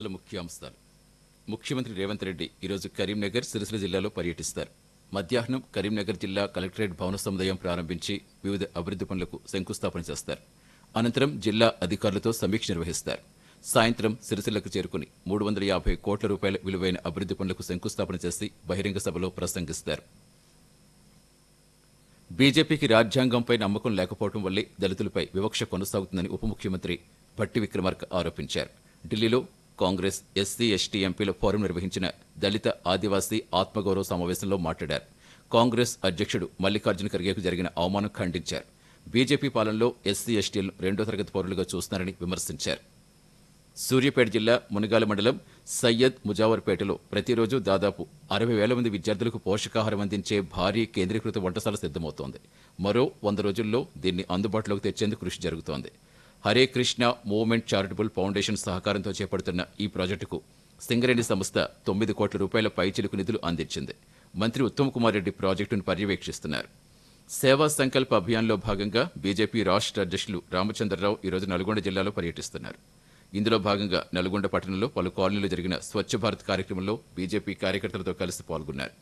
ముఖ్యాంశాలు ముఖ్యమంత్రి రేవంత్ రెడ్డి ఈరోజు కరీంనగర్ సిరిసిల్ల జిల్లాలో పర్యటిస్తారు మధ్యాహ్నం కరీంనగర్ జిల్లా కలెక్టరేట్ భవన సముదాయం ప్రారంభించి వివిధ అభివృద్ధి పనులకు శంకుస్థాపన చేస్తారు అనంతరం జిల్లా అధికారులతో సమీక్ష నిర్వహిస్తారు సాయంత్రం సిరిసిల్లకు చేరుకుని మూడు వందల యాభై కోట్ల రూపాయల విలువైన అభివృద్ధి పనులకు శంకుస్థాపన చేసి బహిరంగ సభలో ప్రసంగిస్తారు బీజేపీకి రాజ్యాంగంపై నమ్మకం లేకపోవడం వల్లే దళితులపై వివక్ష కొనసాగుతుందని ఉప ముఖ్యమంత్రి భట్టి విక్రమార్క ఆరోపించారు ఢిల్లీలో కాంగ్రెస్ ఎస్సీ ఎస్టీ ఎంపీల ఫోరం నిర్వహించిన దళిత ఆదివాసీ ఆత్మగౌరవ సమావేశంలో మాట్లాడారు కాంగ్రెస్ అధ్యక్షుడు మల్లికార్జున ఖర్గేకు జరిగిన అవమానం ఖండించారు బీజేపీ పాలనలో ఎస్సీ ఎస్టీలను రెండో తరగతి పౌరులుగా చూస్తున్నారని విమర్శించారు సూర్యాపేట జిల్లా మునగాల మండలం సయ్యద్ ముజావర్పేటలో ప్రతిరోజు దాదాపు అరవై వేల మంది విద్యార్థులకు పోషకాహారం అందించే భారీ కేంద్రీకృత వంటశాల సిద్ధమవుతోంది మరో వంద రోజుల్లో దీన్ని అందుబాటులోకి తెచ్చేందుకు కృషి జరుగుతోంది Hare Krishna movement charitable foundation సహకారంతో చేపడుతున్న ఈ ప్రాజెక్టుకు సింగరేణి సంస్థ తొమ్మిది కోట్ల రూపాయల పైచిలుకు నిధులు అందించింది మంత్రి ఉత్తమ్ కుమార్ రెడ్డి ప్రాజెక్టును పర్యవేక్షిస్తున్నారు సేవా సంకల్ప అభియాన్లో భాగంగా బీజేపీ రాష్ట్ర అధ్యక్షులు రామచంద్రరావు ఈరోజు నల్గొండ జిల్లాలో పర్యటిస్తున్నారు ఇందులో భాగంగా నల్గొండ పట్టణంలో పలు కాలనీలో జరిగిన స్వచ్ఛ భారత్ కార్యక్రమంలో బీజేపీ కార్యకర్తలతో కలిసి పాల్గొన్నారు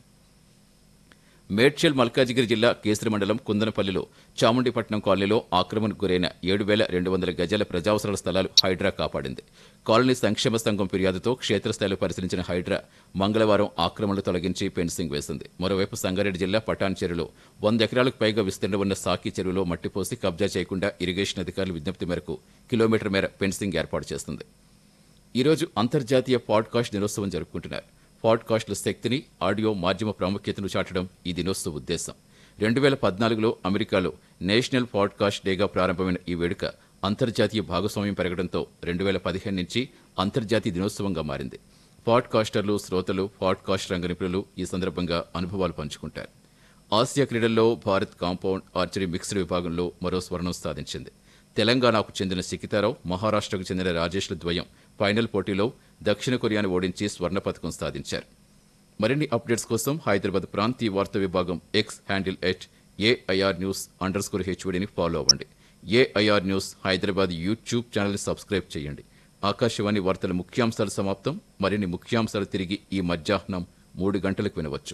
మేడ్చల్ మల్కాజిగిరి జిల్లా కేసరి మండలం కుందనపల్లిలో చాముండిపట్నం కాలనీలో ఆక్రమణకు గురైన ఏడు వేల రెండు వందల గజాల ప్రజావసరాల స్థలాలు హైడ్రా కాపాడింది కాలనీ సంక్షేమ సంఘం ఫిర్యాదుతో క్షేత్రస్థాయిలో పరిశీలించిన హైడ్రా మంగళవారం ఆక్రమణలు తొలగించి ఫెన్సింగ్ వేసింది మరోవైపు సంగారెడ్డి జిల్లా పటాన్ చెరువులో వంద ఎకరాలకు పైగా విస్తీర్ణం ఉన్న సాకి చెరువులో మట్టిపోసి కబ్జా చేయకుండా ఇరిగేషన్ అధికారుల విజ్ఞప్తి మేరకు కిలోమీటర్ మేర ఫెన్సింగ్ ఏర్పాటు చేస్తుంది ఈరోజు అంతర్జాతీయ పాడ్కాస్ట్ దినోత్సవం జరుపుకుంటున్నారు పాడ్కాస్ట్ల శక్తిని ఆడియో మాధ్యమ ప్రాముఖ్యతను చాటడం ఈ దినోత్సవ ఉద్దేశం రెండు వేల పద్నాలుగులో అమెరికాలో నేషనల్ పాడ్కాస్ట్ డేగా ప్రారంభమైన ఈ వేడుక అంతర్జాతీయ భాగస్వామ్యం పెరగడంతో రెండు వేల పదిహేను నుంచి అంతర్జాతీయ దినోత్సవంగా మారింది పాడ్కాస్టర్లు శ్రోతలు పాడ్కాస్ట్ రంగ నిపుణులు ఈ సందర్భంగా అనుభవాలు పంచుకుంటారు ఆసియా క్రీడల్లో భారత్ కాంపౌండ్ ఆర్చరీ మిక్స్డ్ విభాగంలో మరో స్వర్ణం సాధించింది తెలంగాణకు చెందిన సికితారావు మహారాష్ట్రకు చెందిన రాజేష్ల ద్వయం ఫైనల్ పోటీలో దక్షిణ కొరియాను ఓడించి స్వర్ణ పథకం సాధించారు మరిన్ని అప్డేట్స్ కోసం హైదరాబాద్ ప్రాంతీయ వార్తా విభాగం X handle at AIR news underscore హెచ్వడిని ఫాలో అవ్వండి ఏఐఆర్ న్యూస్ హైదరాబాద్ యూట్యూబ్ ఛానల్ని సబ్స్క్రైబ్ చేయండి ఆకాశవాణి వార్తల ముఖ్యాంశాలు సమాప్తం మరిన్ని ముఖ్యాంశాలు తిరిగి ఈ మధ్యాహ్నం మూడు గంటలకు వినవచ్చు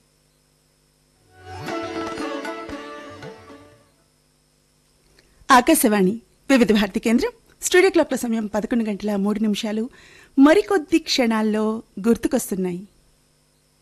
ఆకాశవాణి వివిధ భారతి కేంద్రం స్టూడియో క్లాక్ల సమయం పదకొండు గంటల మూడు నిమిషాలు మరికొద్ది క్షణాల్లో గుర్తుకొస్తున్నాయి